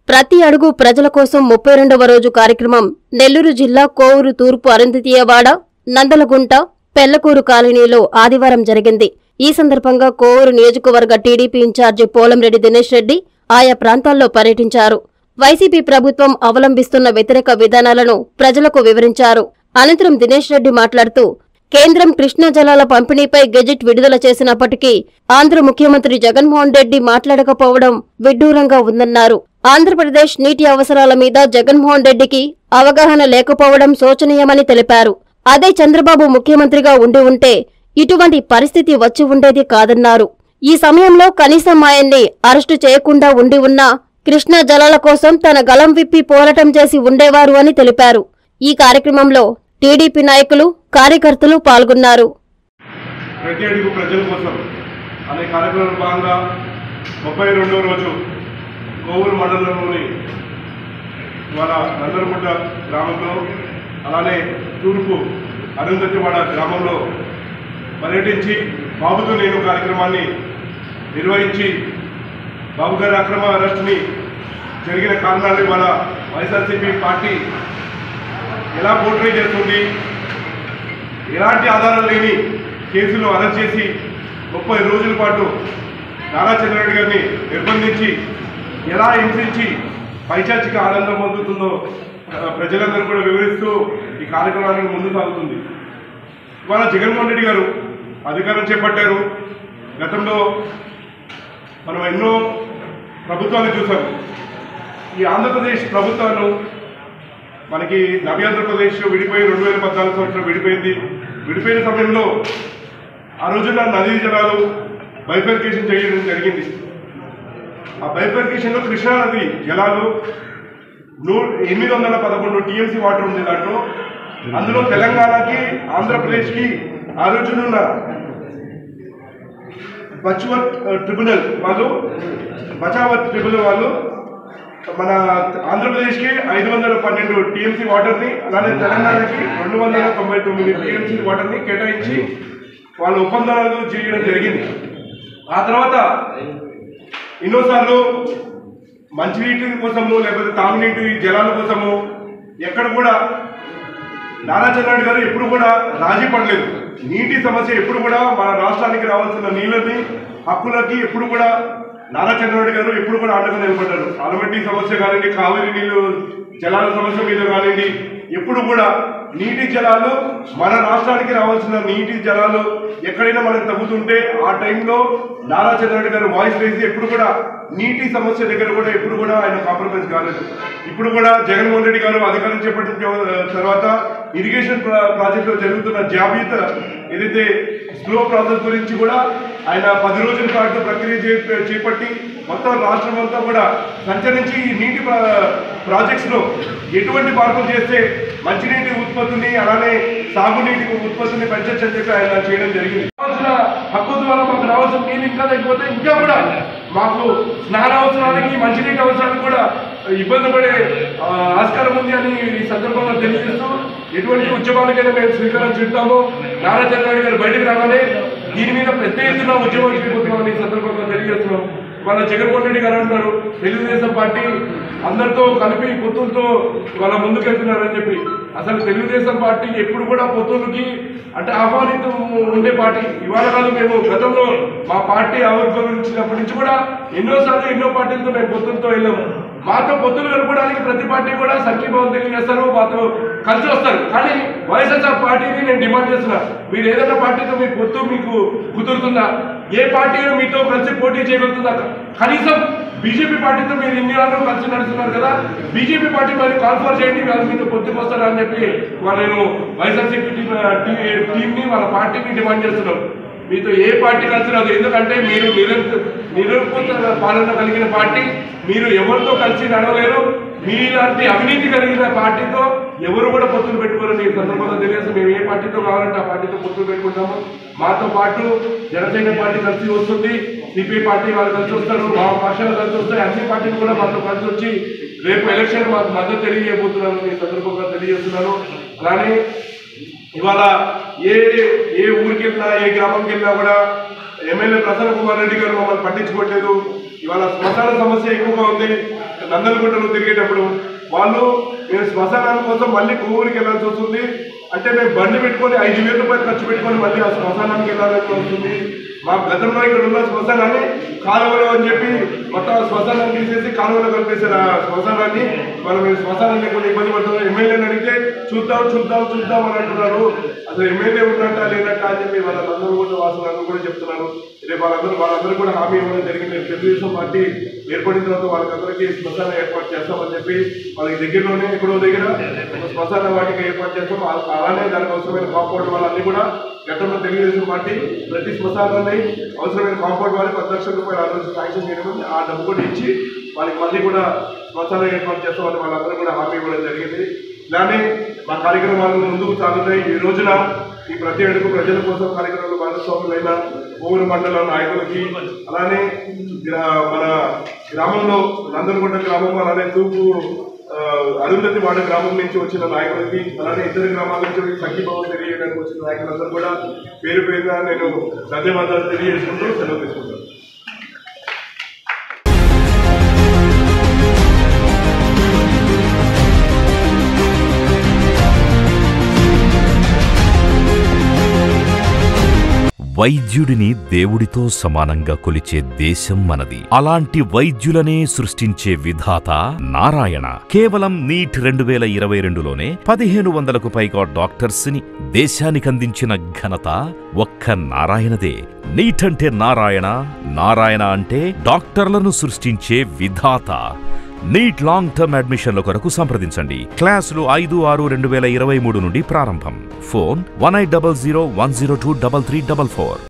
ప్రతి అడుగు ప్రజల కోసం ముప్పై రెండవ రోజు కార్యక్రమం నెల్లూరు జిల్లా కోవూరు తూర్పు అరుంధతీయవాడ నందలగుంట పెళ్లకూరు కాలనీలో ఆదివారం జరిగింది ఈ సందర్భంగా కోవూరు నియోజకవర్గ టీడీపీ ఇన్ఛార్జి పోలంరెడ్డి దినేష్ రెడ్డి ఆయా ప్రాంతాల్లో పర్యటించారు వైసీపీ ప్రభుత్వం అవలంబిస్తున్న వ్యతిరేక విధానాలను ప్రజలకు వివరించారు అనంతరం దినేష్ రెడ్డి మాట్లాడుతూ కేంద్రం కృష్ణా జలాల పంపిణీపై గెజెట్ విడుదల చేసినప్పటికీ ఆంధ్ర ముఖ్యమంత్రి జగన్మోహన్ రెడ్డి మాట్లాడకపోవడం విడ్డూరంగా ఉందన్నారు ఆంధ్రప్రదేశ్ నీటి అవసరాల మీద జగన్మోహన్ రెడ్డికి అవగాహన లేకపోవడం శోచనీయమని తెలిపారు అదే చంద్రబాబు ముఖ్యమంత్రిగా ఉండి ఉంటే ఇటువంటి పరిస్థితి వచ్చి ఉండేది కాదన్నారు ఈ సమయంలో కనీసం ఆయన్ని అరెస్టు చేయకుండా ఉండి ఉన్నా కృష్ణా జలాల కోసం తన గలం విప్పి పోరాటం చేసి ఉండేవారు అని తెలిపారు ఈ కార్యక్రమంలో టీడీపీ నాయకులు కార్యకర్తలు పాల్గొన్నారు ప్రతి అడుగు ప్రజల కోసం అనే కార్యక్రమంలో భాగంగా ముప్పై రెండవ రోజు కోవూరు మండలంలోని ఇవాళ నందరగుట్ట గ్రామంలో అలానే తూర్పు అరుంధతివాడ గ్రామంలో పర్యటించి బాబుతో నేను కార్యక్రమాన్ని నిర్వహించి బాబు గారి అక్రమ అరెస్టుని జరిగిన కారణాలు ఇవాళ వైఎస్ఆర్సీపీ పార్టీ ఎలా పోర్ట్రే చేస్తుంది ఎలాంటి ఆధారాలు లేని కేసులు అరెస్ట్ చేసి ముప్పై రోజుల పాటు నారా చంద్రరెడ్డి గారిని నిర్బంధించి ఎలా హింసించి పైచాచిక ఆనందం పొందుతుందో ఆ, ప్రజలందరూ కూడా వివరిస్తూ ఈ కార్యక్రమానికి ముందు సాగుతుంది ఇవాళ జగన్మోహన్ రెడ్డి గారు అధికారం చేపట్టారు గతంలో మనం ఎన్నో ప్రభుత్వాలు చూసాం ఈ ఆంధ్రప్రదేశ్ ప్రభుత్వాలు మనకి నవ్యాంధ్రప్రదేశ్ విడిపోయి రెండు వేల పద్నాలుగు సంవత్సరం విడిపోయింది విడిపోయిన సమయంలో ఆ రోజున నదీ జలాలు బైఫర్కేషన్ చేయడం జరిగింది ఆ బైఫర్కేషన్లో కృష్ణా నది జలాలు నూ ఎనిమిది వందల పదకొండు టీఎంసీ వాటర్ ఉంది దాంట్లో అందులో తెలంగాణకి ఆంధ్రప్రదేశ్కి ఆ రోజునున్న బచ్వత్ ట్రిబ్యునల్ వాళ్ళు బచావత్ ట్రిబ్యునల్ వాళ్ళు మన ఆంధ్రప్రదేశ్కి ఐదు వందల పన్నెండు టీఎంసీ వాటర్ని అలానే తెలంగాణకి రెండు వందల తొంభై తొమ్మిది టీఎంసీ వాటర్ని కేటాయించి వాళ్ళు ఒప్పందాలు చేయడం జరిగింది ఆ తర్వాత ఎన్నోసార్లు మంచినీటి కోసము లేకపోతే తాగునీటి జలాల కోసము ఎక్కడ కూడా నారా చంద్రబాబు గారు ఎప్పుడు కూడా రాజీ పడలేదు నీటి సమస్య ఎప్పుడు కూడా మన రాష్ట్రానికి రావాల్సిన నీళ్ళని హక్కులకి ఎప్పుడు కూడా నారా చంద్రబాబు గారు ఎప్పుడు కూడా అండగా నిలబడ్డారు అలమట్టి సమస్య కానివ్వండి కావేరీ నీళ్లు జలాల సమస్య మీద కానివ్వండి ఎప్పుడు కూడా నీటి జలాలు మన రాష్ట్రానికి రావాల్సిన నీటి జలాలు ఎక్కడైనా మనకు తగ్గుతుంటే ఆ టైంలో నారా చంద్రబాబు గారు వాయిస్ వేసి ఎప్పుడు కూడా నీటి సమస్య దగ్గర కూడా ఎప్పుడు కూడా ఆయన కాంప్రమైజ్ కాలేదు ఇప్పుడు కూడా జగన్మోహన్ రెడ్డి గారు అధికారం చేపట్టిన తర్వాత ఇరిగేషన్ ప్రా- ప్రాజెక్టులో జరుగుతున్న జాబిత ఏదైతే స్లో ప్రాసెస్ గురించి కూడా ఆయన పది రోజుల పాటు ప్రక్రియ చే- చేపట్టి మొత్తం రాష్ట్రం అంతా కూడా సంచరించి ఈ నీటి ప్రా- ప్రాజెక్ట్స్ లో ఎటువంటి మార్పులు చేస్తే మంచినీటి ఉత్పత్తిని అలానే సాగునీటి ఉత్పత్తిని పెంచొచ్చని చెప్పి ఆయన చేయడం జరిగింది కావాల్సిన హక్కు ద్వారా మాకు రావాల్సిన నీళ్ళు ఇంకా లేకపోతే ఇంకా కూడా మాకు స్నాన అవసరాలకి మంచినీటి అవసరాలకు కూడా ఇబ్బంది పడే ఆ, ఆస్కారం ఉంది అని ఈ సందర్భంగా తెలియజేస్తూ ఎటువంటి ఉద్యమాలకైనా మేము శ్రీకారం చుట్టామో నారా చంద్రబాబు గారు బయటకు రాగానే దీని మీద పెద్ద ఎత్తున ఉద్యమం చేయబోతున్నామని ఈ సందర్భంగా తెలియజేస్తున్నాం వాళ్ళ జగన్మోహన్ రెడ్డి గారు అంటున్నారు తెలుగుదేశం పార్టీ అందరితో కలిపి పొత్తులతో వాళ్ళ ముందుకెళ్తున్నారని చెప్పి అసలు తెలుగుదేశం పార్టీ ఎప్పుడు కూడా పొత్తులకి అంటే ఆహ్వానితం ఉండే పార్టీ ఇవాళ కాదు మేము గతంలో మా పార్టీ ఆవిర్భవించినప్పటి నుంచి కూడా ఎన్నోసార్లు ఎన్నో పార్టీలతో మేము పొత్తులతో వెళ్ళాము మాతో పొత్తులు కలపడానికి ప్రతి పార్టీ కూడా సంఖ్యభావం తెలియజేస్తారు మాతో కలిసి వస్తారు కానీ వైఎస్ఆర్ పార్టీని నేను డిమాండ్ చేస్తున్నా మీరు ఏదైనా పార్టీతో మీ పొత్తు మీకు కుదురుతుందా ఏ పార్టీ మీతో కలిసి పోటీ చేయగలుగుతుందా కనీసం బీజేపీ పార్టీతో మీరు ఇన్ని రోజులు కలిసి నడుస్తున్నారు కదా బీజేపీ పార్టీ మరి కాన్ఫర్ చేయండి వాళ్ళు మీతో పొత్తుకు వస్తారని చెప్పి వాళ్ళు నేను వైఎస్ఆర్సీపీ టీంని వాళ్ళ పార్టీని డిమాండ్ చేస్తున్నాను మీతో ఏ పార్టీ కలిసి రాదు ఎందుకంటే మీరు నిరంతర నిరంకుశ పాలన కలిగిన పార్టీ మీరు ఎవరితో కలిసి నడవలేరు మీలాంటి అవినీతి కలిగిన పార్టీతో ఎవరు కూడా పొత్తులు పెట్టుకోరని ఈ సందర్భంగా తెలియదు మేము ఏ పార్టీతో కావాలంటే ఆ పార్టీతో పొత్తులు పెట్టుకుంటాము మాతో పాటు జనసేన పార్టీ కలిసి వస్తుంది సిపిఐ పార్టీ వాళ్ళు కలిసి వస్తారు మా పక్షాలు కలిసి వస్తాయి అన్ని పార్టీలు కూడా మాతో కలిసి వచ్చి రేపు ఎలక్షన్ మాకు మద్దతు తెలియజేయబోతున్నాను ఈ సందర్భంగా తెలియజేస్తున్నాను అలానే ఇవాళ ఏ ఏ ఊరికి వెళ్ళినా ఏ గ్రామంకి వెళ్ళినా కూడా ఎమ్మెల్యే ప్రసన్న కుమార్ రెడ్డి గారు మమ్మల్ని పట్టించుకోవట్లేదు ఇవాళ శ్మశాన సమస్య ఎక్కువగా ఉంది నందనగుంటలో తిరిగేటప్పుడు వాళ్ళు నేను శ్మశానాల కోసం మళ్ళీ కొవ్వూరికి వెళ్ళాల్సి వస్తుంది అంటే మేము బండి పెట్టుకొని ఐదు వేల రూపాయలు ఖర్చు పెట్టుకొని మళ్ళీ ఆ శ్మశానానికి వెళ్ళాల్సి వస్తుంది మా గతంలో ఇక్కడ ఉన్న శ్మశానాన్ని కాలువలో అని చెప్పి మొత్తం ఆ శ్మశానాన్ని తీసేసి కాలువలో కలిపేశారు ఆ శ్మశానాన్ని మనం ఈ శ్మశానం లేకుండా ఇబ్బంది పడుతున్నాం ఎమ్మెల్యేని అడిగితే చూద్దాం చూద్దాం చూద్దాం అని అంటున్నారు అసలు ఎమ్మెల్యే ఉన్నట్ట లేనట్ట అని చెప్పి వాళ్ళందరూ కూడా వాసులందరూ కూడా చెప్తున్నారు రేపు వాళ్ళందరూ వాళ్ళందరూ కూడా హామీ ఇవ్వడం జరిగింది తెలుగుదేశం పార్టీ ఏర్పడిన తర్వాత వాళ్ళకందరికీ శ్మశానం ఏర్పాటు చేస్తామని చెప్పి వాళ్ళకి దగ్గరలోనే ఎక్కడో దగ్గర ఒక శ్మశాన వాటికి ఏర్పాటు చేస్తాం అ- అలానే దానికి అవసరమైన కాంపౌండ్ వాళ్ళన్నీ కూడా గతంలో తెలుగుదేశం పార్టీ ప్రతి శ్మశానాన్ని అవసరమైన కాంపౌండ్ వాళ్ళకి పది లక్షల రూపాయలు ఆ రోజు శాంక్షన్ చేయడం ఉంది. ఆ డబ్బు కూడా ఇచ్చి వాళ్ళకి మళ్ళీ కూడా శ్మశానం ఏర్పాటు చేస్తామని వాళ్ళందరూ కూడా హామీ ఇవ్వడం జరిగింది ఇలానే మా కార్యక్రమాలు ముందుకు సాగుతాయి ఈ రోజున ఈ ప్రతి అడుగు ప్రజల కోసం కార్యక్రమాలు భాగస్వాములైన కోవూరు మండల నాయకులకి అలానే గ్రా- మన గ్రామంలో నందనగుంట గ్రామం అలానే తూర్పు ఆ, అరుంధతి వాడ గ్రామం నుంచి వచ్చిన నాయకులకి అలానే ఇతర గ్రామాల నుంచి సంఘీభావం తెలియడానికి వచ్చిన నాయకులందరూ కూడా పేరు పేరుగా నేను ధన్యవాదాలు తెలియజేసుకుంటూ సెలవు తీసుకుంటాను వైద్యుడిని దేవుడితో సమానంగా కొలిచే దేశం మనది అలాంటి వైద్యులనే సృష్టించే విధాత నారాయణ కేవలం నీట్ రెండు వేల ఇరవై రెండులోనే పదిహేను వందలకు పైగా డాక్టర్స్ ని దేశానికి అందించిన ఘనత ఒక్క నారాయణదే నీట్ అంటే నారాయణ నారాయణ అంటే డాక్టర్లను సృష్టించే విధాత నీట్ లాంగ్ టర్మ్ అడ్మిషన్ల కొరకు సంప్రదించండి క్లాసులు ఐదు ఆరు రెండు వేల ఇరవై మూడు నుండి ప్రారంభం phone one eight double zero one zero two double three double four